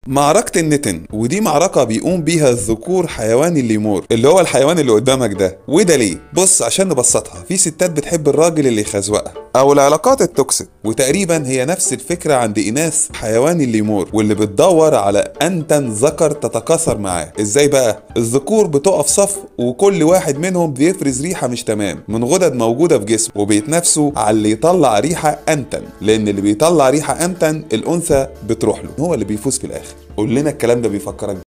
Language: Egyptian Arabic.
معركة النتن ودي معركة بيقوم بيها الذكور حيوان الليمور اللي هو الحيوان اللي قدامك ده وده ليه؟ بص عشان نبسطها في ستات بتحب الراجل اللي يخزوقها او العلاقات التوكسيك وتقريبا هي نفس الفكرة عند اناث حيوان الليمور واللي بتدور على انتن ذكر تتكاثر معاه ازاي بقى؟ الذكور بتقف صف وكل واحد منهم بيفرز ريحة مش تمام من غدد موجودة في جسمه وبيتنافسوا على اللي يطلع ريحة انتن لان اللي بيطلع ريحة انتن الانثى بتروح له هو اللي بيفوز في الاخر قول لنا الكلام ده بيفكرك